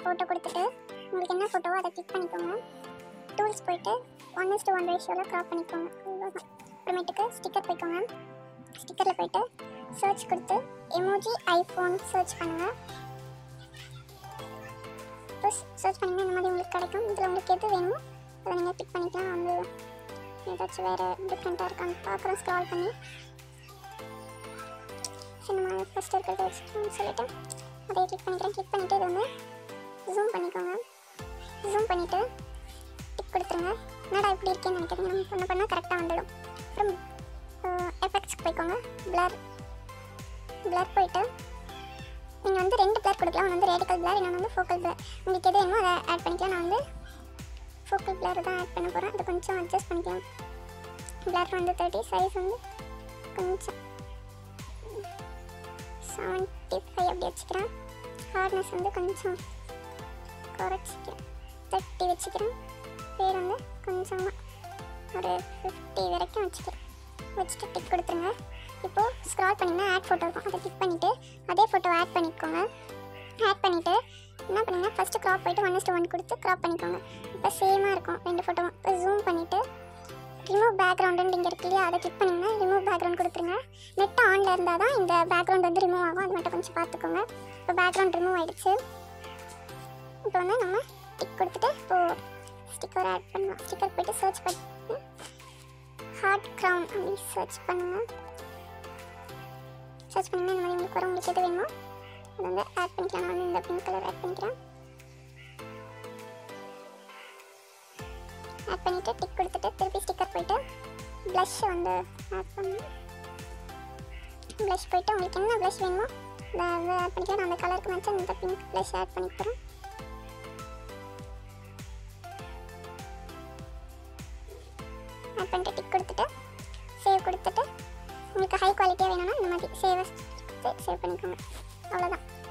photo கொடுத்துட்டு உங்களுக்கு என்ன ஃபோட்டோவோ அதை கிளிக் பண்ணிக்கோங்க டூல்ஸ் போயிட்டு ஒன் இஸ் டு ஒன் ரேஷியோவில் க்ராப் பண்ணிக்கோங்க அவ்வளோதான் அப்புறமேட்டுக்கு ஸ்டிக்கர் போய்க்கோங்க ஸ்டிக்கரில் போயிட்டு சர்ச் கொடுத்து எமோஜி ஐஃபோன் சர்ச் பண்ணுங்கள் இப்போ சர்ச் பண்ணிங்கன்னா இந்த மாதிரி உங்களுக்கு கிடைக்கும் இதில் உங்களுக்கு எது வேணுமோ அதை நீங்கள் பிக் பண்ணிக்கலாம் வந்து ஏதாச்சும் வேறு டிஃப்ரெண்ட்டாக இருக்கான்னு பார்க்குறோம் ஸ்க்ரால் பண்ணி சரி நம்ம ஃபஸ்ட் இருக்கிறத வச்சுக்கலாம்னு சொல்லிட்டு அதை கிளிக் பண்ணிக்கிறேன் கிளிக் பண்ணிவிட்டு இது வந்து ஜூம் பண்ணிக்கோங்க ஜூம் பண்ணிவிட்டு டிக் கொடுத்துருங்க என்னடா இப்படி இருக்கேன்னு நினைக்கிறீங்க நம்ம பண்ண பண்ணால் கரெக்டாக வந்துடும் அப்புறம் எஃபெக்ட்ஸ்க்கு போய்க்கோங்க பிளர் பிளர் போயிட்டு நீங்கள் வந்து ரெண்டு பிளர் கொடுக்கலாம் ஒன்று வந்து ரேடிக்கல் பிளர் இன்னொன்று வந்து ஃபோக்கல் பிளர் உங்களுக்கு எது வேணுமோ அதை ஆட் பண்ணிக்கலாம் நான் வந்து ஃபோக்கல் பிளர் தான் ஆட் பண்ண போகிறேன் அதை கொஞ்சம் அட்ஜஸ்ட் பண்ணிக்கலாம் பிளர் வந்து தேர்ட்டி சைஸ் வந்து கொஞ்சம் செவன்ட்டி ஃபைவ் அப்படி வச்சுக்கிறேன் ஹார்ட்னஸ் வந்து கொஞ்சம் குறைச்சிக்கிறேன் தேர்ட்டி வச்சுக்கிறேன் பேர் வந்து கொஞ்சமாக ஒரு ஃபிஃப்டி வரைக்கும் வச்சுக்கிறேன் வச்சுட்டு டிக் கொடுத்துருங்க இப்போது ஸ்க்ரால் பண்ணிங்கன்னா ஆட் ஃபோட்டோ இருக்கும் அதை கிளிக் பண்ணிவிட்டு அதே ஃபோட்டோ ஆட் பண்ணிக்கோங்க ஆட் பண்ணிவிட்டு என்ன பண்ணுங்க ஃபஸ்ட்டு க்ராப் போயிட்டு ஒன் இஸ்ட்டு ஒன் கொடுத்து க்ராப் பண்ணிக்கோங்க இப்போ சேமாக இருக்கும் ரெண்டு ஃபோட்டோவும் இப்போ ஜூம் பண்ணிவிட்டு ரிமூவ் பேக்ரவுண்டுன்னு இங்கே இருக்கு இல்லையா அதை கிளிக் பண்ணிங்கன்னா ரிமூவ் பேக்ரவுண்ட் கொடுத்துருங்க நெட் ஆனில் இருந்தால் தான் இந்த பேக்ரவுண்ட் வந்து ரிமூவ் ஆகும் அது மட்டும் கொஞ்சம் பார்த்துக்கோங்க இப்போ பேக்ரவுண்ட் ரிமூவ் ஆயிடுச்சு இப்போ வந்து நம்ம டிக் கொடுத்துட்டு இப்போது ஸ்டிக்கர் ஆட் பண்ணலாம் ஸ்டிக்கர் போயிட்டு சர்ச் பண்ணி ஹார்ட் க்ரௌன் அப்படி சர்ச் பண்ணுங்கள் சர்ச் பண்ணிங்கன்னா இந்த மாதிரி உங்களுக்கு வரும் உங்களுக்கு எது வேணுமோ அதை வந்து ஆட் பண்ணிக்கலாம் நான் வந்து இந்த பிங்க் கலர் ஆட் பண்ணிக்கிறேன் ஆட் பண்ணிவிட்டு டிக் கொடுத்துட்டு திருப்பி ஸ்டிக்கர் போயிட்டு ப்ளஷ் வந்து ஆட் பண்ணணும் ப்ளஷ் போயிட்டு உங்களுக்கு என்ன ப்ளஷ் வேணுமோ அதை ஆட் பண்ணிக்கலாம் நான் அந்த கலருக்கு மேட்ச் இந்த பிங்க் ப்ளஷ் ஆட் பண்ணிக்கிறேன் ஆட் பண்ணிட்டு டிக் கொடுத்துட்டு சேவ் கொடுத்துட்டு உங்களுக்கு ஹை குவாலிட்டியாக வேணும்னா இந்த மாதிரி சேவ் சேவ் பண்ணிக்கோங்க அவ்வளோதான்